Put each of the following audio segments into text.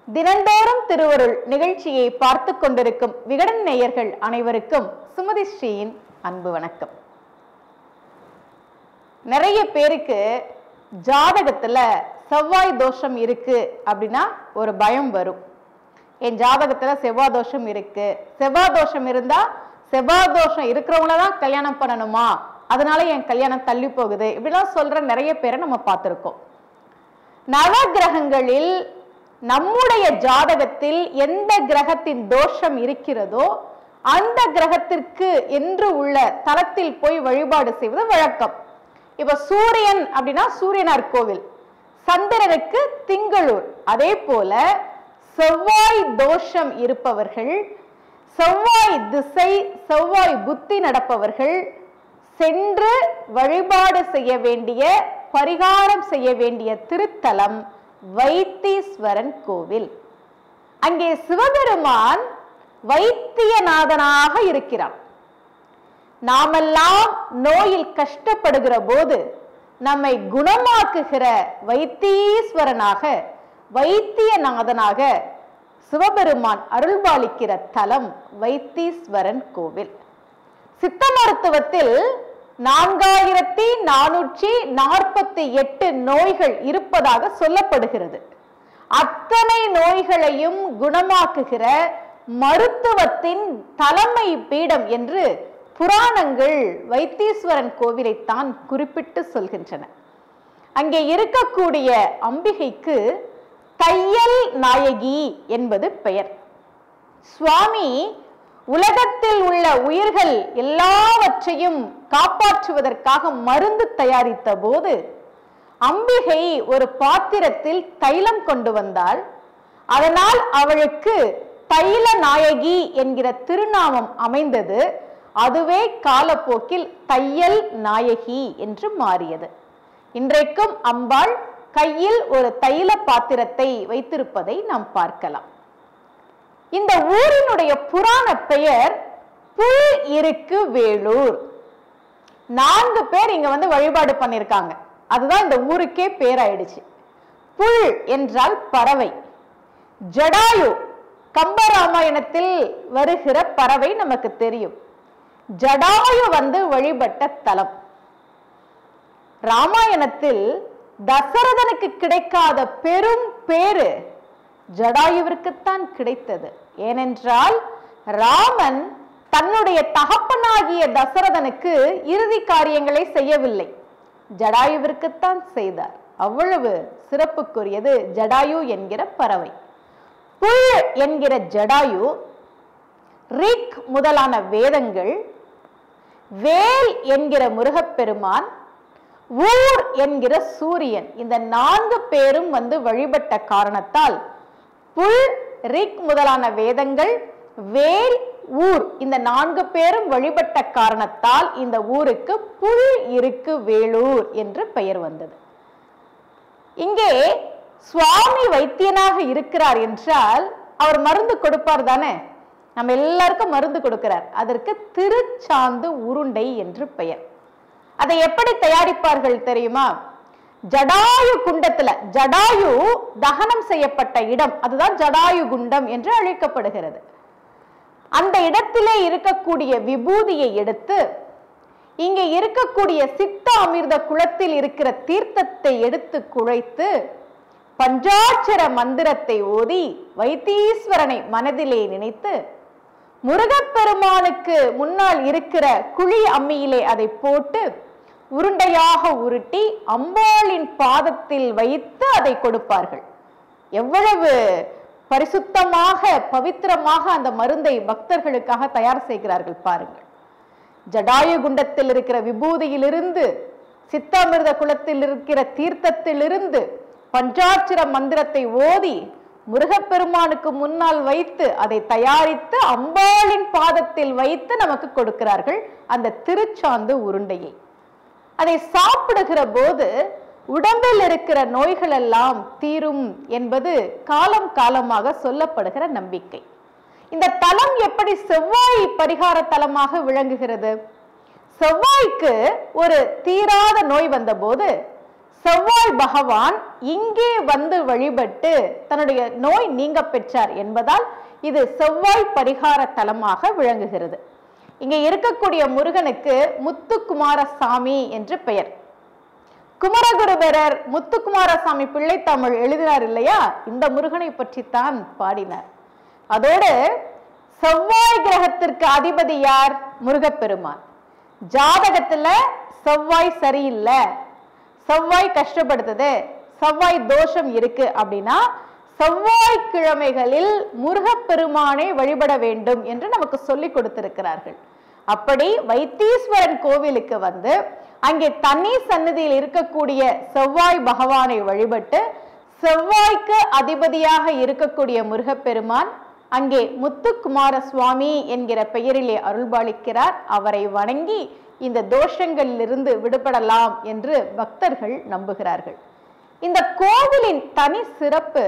தினந்தோறும் திருவருள் நிகழ்ச்சியை பார்த்து கொண்டிருக்கும் விகடன் நேயர்கள் அனைவருக்கும் சுமதி ஸ்ரீயின் அன்பு வணக்கம் நிறைய பேருக்கு ஜாதகத்துல செவ்வாய் தோஷம் இருக்கு அப்படின்னா ஒரு பயம் வரும் என் ஜாதகத்துல செவ்வாய் தோஷம் இருக்கு செவ்வாய் தோஷம் இருந்தா செவ்வாய் தோஷம் இருக்கிறவங்கள தான் கல்யாணம் பண்ணணுமா அதனால என் கல்யாணம் தள்ளி போகுது இப்படிலாம் சொல்ற நிறைய பேரை நம்ம பார்த்திருக்கோம் நவகிரகங்களில் நம்முடைய ஜாதகத்தில் எந்த கிரகத்தின் தோஷம் இருக்கிறதோ அந்த கிரகத்திற்கு என்று உள்ள தலத்தில் போய் வழிபாடு செய்வது வழக்கம் இப்ப சூரியன் அப்படின்னா சூரியனார் கோவில் சந்திரனுக்கு திங்களூர் அதே போல செவ்வாய் தோஷம் இருப்பவர்கள் செவ்வாய் திசை செவ்வாய் புத்தி நடப்பவர்கள் சென்று வழிபாடு செய்ய வேண்டிய பரிகாரம் செய்ய வேண்டிய திருத்தலம் வைத்தீஸ்வரன் கோவில் அங்கே சிவபெருமான் வைத்தியநாதனாக இருக்கிறான் நாமெல்லாம் நோயில் கஷ்டப்படுகிற போது நம்மை குணமாக்குகிற வைத்தீஸ்வரனாக வைத்தியநாதனாக சிவபெருமான் அருள்பாலிக்கிற தலம் வைத்தீஸ்வரன் கோவில் சித்த மருத்துவத்தில் நான்காயிரத்தி நானூற்றி நாற்பத்தி எட்டு நோய்கள் இருப்பதாக சொல்லப்படுகிறது அத்தனை நோய்களையும் குணமாக்குகிற மருத்துவத்தின் தலைமை பீடம் என்று புராணங்கள் வைத்தீஸ்வரன் கோவிலைத்தான் குறிப்பிட்டு சொல்கின்றன அங்கே இருக்கக்கூடிய அம்பிகைக்கு தையல் நாயகி என்பது பெயர் சுவாமி உலகத்தில் உள்ள உயிர்கள் எல்லாவற்றையும் காப்பாற்றுவதற்காக மருந்து தயாரித்த போது அம்பிகை ஒரு பாத்திரத்தில் தைலம் கொண்டு வந்தாள் அதனால் அவளுக்கு தைல நாயகி என்கிற திருநாமம் அமைந்தது அதுவே காலப்போக்கில் தையல் நாயகி என்று மாறியது இன்றைக்கும் அம்பாள் கையில் ஒரு தைல பாத்திரத்தை வைத்திருப்பதை நாம் பார்க்கலாம் இந்த ஊரினுடைய புராண பெயர் புல் இருக்கு வேலூர் நான்கு பேர் இங்க வந்து வழிபாடு பண்ணிருக்காங்க அதுதான் இந்த ஊருக்கே பேராயிடுச்சு புல் என்றால் பறவை ஜடாயு கம்பராமாயணத்தில் வருகிற பறவை நமக்கு தெரியும் ஜடாயு வந்து வழிபட்ட தலம் ராமாயணத்தில் தசரதனுக்கு கிடைக்காத பெரும் பேரு ஜடாயுவிற்குத்தான் கிடைத்தது ஏனென்றால் ராமன் தன்னுடைய தகப்பனாகிய தசரதனுக்கு இறுதி காரியங்களை செய்யவில்லை ஜடாயுவிற்குத்தான் செய்தார் அவ்வளவு சிறப்புக்குரியது ஜடாயு என்கிற பறவை புல் என்கிற ஜடாயு ரிக் முதலான வேதங்கள் வேல் என்கிற முருகப்பெருமான் ஊர் என்கிற சூரியன் இந்த நான்கு பேரும் வந்து வழிபட்ட காரணத்தால் புல் ரிக் முதலான வேதங்கள் வேல் ஊர் இந்த நான்கு பேரும் வழிபட்ட காரணத்தால் இந்த ஊருக்கு புல் இருக்கு வேலூர் என்று பெயர் வந்தது இங்கே சுவாமி வைத்தியனாக இருக்கிறார் என்றால் அவர் மருந்து கொடுப்பார் தானே நம்ம எல்லாருக்கும் மருந்து கொடுக்கிறார் அதற்கு திருச்சாந்து உருண்டை என்று பெயர் அதை எப்படி தயாரிப்பார்கள் தெரியுமா ஜடாயு குண்டத்துல ஜடாயு தகனம் செய்யப்பட்ட இடம் அதுதான் ஜடாயு குண்டம் என்று அழைக்கப்படுகிறது அந்த இடத்திலே இருக்கக்கூடிய விபூதியை எடுத்து இங்கே இருக்கக்கூடிய சித்த அமிர்த குளத்தில் இருக்கிற தீர்த்தத்தை எடுத்து குழைத்து பஞ்சாட்சர மந்திரத்தை ஓதி வைத்தீஸ்வரனை மனதிலே நினைத்து முருகப்பெருமானுக்கு முன்னால் இருக்கிற குழி அம்மியிலே அதை போட்டு உருண்டையாக உருட்டி அம்பாளின் பாதத்தில் வைத்து அதை கொடுப்பார்கள் எவ்வளவு பரிசுத்தமாக பவித்திரமாக அந்த மருந்தை பக்தர்களுக்காக தயார் செய்கிறார்கள் பாருங்கள் ஜடாயு குண்டத்தில் இருக்கிற விபூதியிலிருந்து சித்தாமிர்த குளத்தில் இருக்கிற தீர்த்தத்திலிருந்து பஞ்சாட்சர மந்திரத்தை ஓதி முருகப்பெருமானுக்கு முன்னால் வைத்து அதை தயாரித்து அம்பாளின் பாதத்தில் வைத்து நமக்கு கொடுக்கிறார்கள் அந்த திருச்சாந்து உருண்டையை அதை சாப்பிடுகிற போது உடம்பில் இருக்கிற நோய்கள் எல்லாம் தீரும் என்பது காலம் காலமாக சொல்லப்படுகிற நம்பிக்கை இந்த தலம் எப்படி செவ்வாய் பரிகார தலமாக விளங்குகிறது செவ்வாய்க்கு ஒரு தீராத நோய் வந்தபோது செவ்வாய் பகவான் இங்கே வந்து வழிபட்டு தன்னுடைய நோய் நீங்க பெற்றார் என்பதால் இது செவ்வாய் பரிகார தலமாக விளங்குகிறது இங்கே இருக்கக்கூடிய முருகனுக்கு முத்துக்குமாரசாமி என்று பெயர் குமரகுருபரர் முத்துக்குமாரசாமி பிள்ளை தமிழ் எழுதினார் இல்லையா இந்த முருகனை பற்றித்தான் பாடினார் அதோடு செவ்வாய் கிரகத்திற்கு அதிபதி யார் முருகப்பெருமான் ஜாதகத்துல செவ்வாய் சரியில்லை செவ்வாய் கஷ்டப்படுத்துது செவ்வாய் தோஷம் இருக்கு அப்படின்னா செவ்வாய் கிழமைகளில் முருகப்பெருமானை வழிபட வேண்டும் என்று நமக்கு சொல்லி கொடுத்திருக்கிறார்கள் அப்படி வைத்தீஸ்வரன் கோவிலுக்கு வந்து அங்கே தனி சன்னதியில் இருக்கக்கூடிய செவ்வாய் பகவானை வழிபட்டு செவ்வாய்க்கு அதிபதியாக இருக்கக்கூடிய முருகப்பெருமான் அங்கே முத்துக்குமார சுவாமி என்கிற பெயரிலே அருள்பாலிக்கிறார் அவரை வணங்கி இந்த தோஷங்களிலிருந்து விடுபடலாம் என்று பக்தர்கள் நம்புகிறார்கள் இந்த கோவிலின் தனி சிறப்பு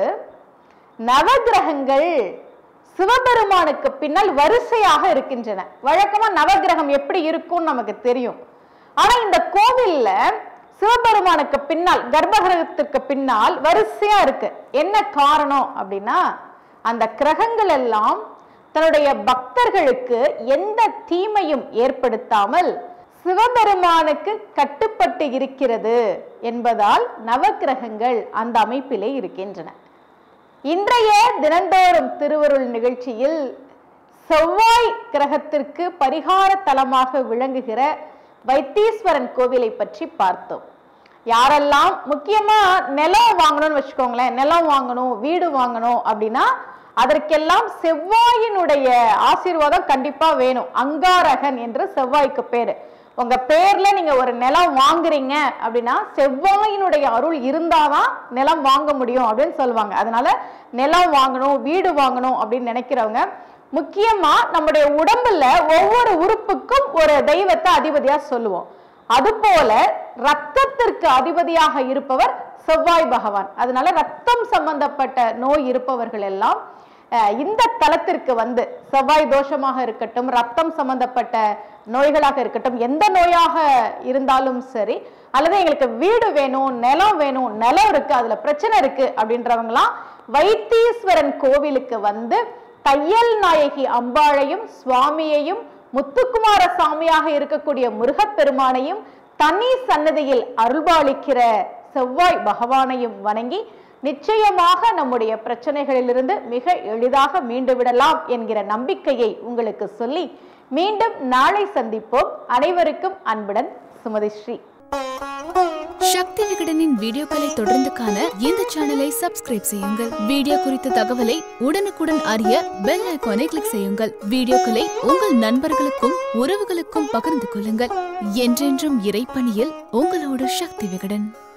நவகிரகங்கள் சிவபெருமானுக்கு பின்னால் வரிசையாக இருக்கின்றன வழக்கமா நவகிரகம் எப்படி இருக்கும்னு நமக்கு தெரியும் ஆனா இந்த கோவில்ல சிவபெருமானுக்கு பின்னால் கர்ப்பகிரகத்திற்கு பின்னால் வரிசையா இருக்கு என்ன காரணம் அப்படின்னா அந்த கிரகங்கள் எல்லாம் தன்னுடைய பக்தர்களுக்கு எந்த தீமையும் ஏற்படுத்தாமல் சிவபெருமானுக்கு கட்டுப்பட்டு இருக்கிறது என்பதால் நவக்கிரகங்கள் அந்த அமைப்பிலே இருக்கின்றன இன்றைய தினந்தோறும் திருவருள் நிகழ்ச்சியில் செவ்வாய் கிரகத்திற்கு பரிகார தலமாக விளங்குகிற வைத்தீஸ்வரன் கோவிலை பற்றி பார்த்தோம் யாரெல்லாம் முக்கியமா நிலம் வாங்கணும்னு வச்சுக்கோங்களேன் நிலம் வாங்கணும் வீடு வாங்கணும் அப்படின்னா அதற்கெல்லாம் செவ்வாயினுடைய ஆசீர்வாதம் கண்டிப்பா வேணும் அங்காரகன் என்று செவ்வாய்க்கு பேரு உங்க பேர்ல நீங்க ஒரு நிலம் வாங்குறீங்க அப்படின்னா செவ்வாயினுடைய அருள் இருந்தாதான் நிலம் வாங்க முடியும் அப்படின்னு சொல்லுவாங்க அதனால நிலம் வாங்கணும் வீடு வாங்கணும் அப்படின்னு நினைக்கிறவங்க முக்கியமா நம்முடைய உடம்புல ஒவ்வொரு உறுப்புக்கும் ஒரு தெய்வத்தை அதிபதியா சொல்லுவோம் அதுபோல ரத்தத்திற்கு அதிபதியாக இருப்பவர் செவ்வாய் பகவான் அதனால ரத்தம் சம்பந்தப்பட்ட நோய் இருப்பவர்கள் எல்லாம் அஹ், இந்த தலத்திற்கு வந்து செவ்வாய் தோஷமாக இருக்கட்டும் ரத்தம் சம்பந்தப்பட்ட நோய்களாக இருக்கட்டும் எந்த நோயாக இருந்தாலும் சரி அல்லது எங்களுக்கு வீடு வேணும் நிலம் வேணும் நிலம் இருக்கு அதுல பிரச்சனை இருக்கு அப்படின்றவங்களாம் வைத்தீஸ்வரன் கோவிலுக்கு வந்து தையல் நாயகி அம்பாளையும் சுவாமியையும் முத்துக்குமார சாமியாக இருக்கக்கூடிய முருகப்பெருமானையும் தனி சன்னதியில் அருள்பாலிக்கிற செவ்வாய் பகவானையும் வணங்கி நிச்சயமாக நம்முடைய பிரச்சனைகளிலிருந்து மிக எளிதாக மீண்டு விடலாம் என்கிற நம்பிக்கையை உங்களுக்கு சொல்லி மீண்டும் நாளை சந்திப்போம் அனைவருக்கும் அன்புடன் சுமதி ஸ்ரீ சக்தி விகடனின் வீடியோக்களை தொடர்ந்து காண இந்த சேனலை சப்ஸ்கிரைப் செய்யுங்கள் வீடியோ குறித்த தகவலை உடனுக்குடன் அறிய பெல் ஐகானை கிளிக் செய்யுங்கள் வீடியோக்களை உங்கள் நண்பர்களுக்கும் உறவுகளுக்கும் பகிர்ந்து கொள்ளுங்கள் என்றென்றும் இறைப்பணியில் உங்களோடு சக்தி விகடன்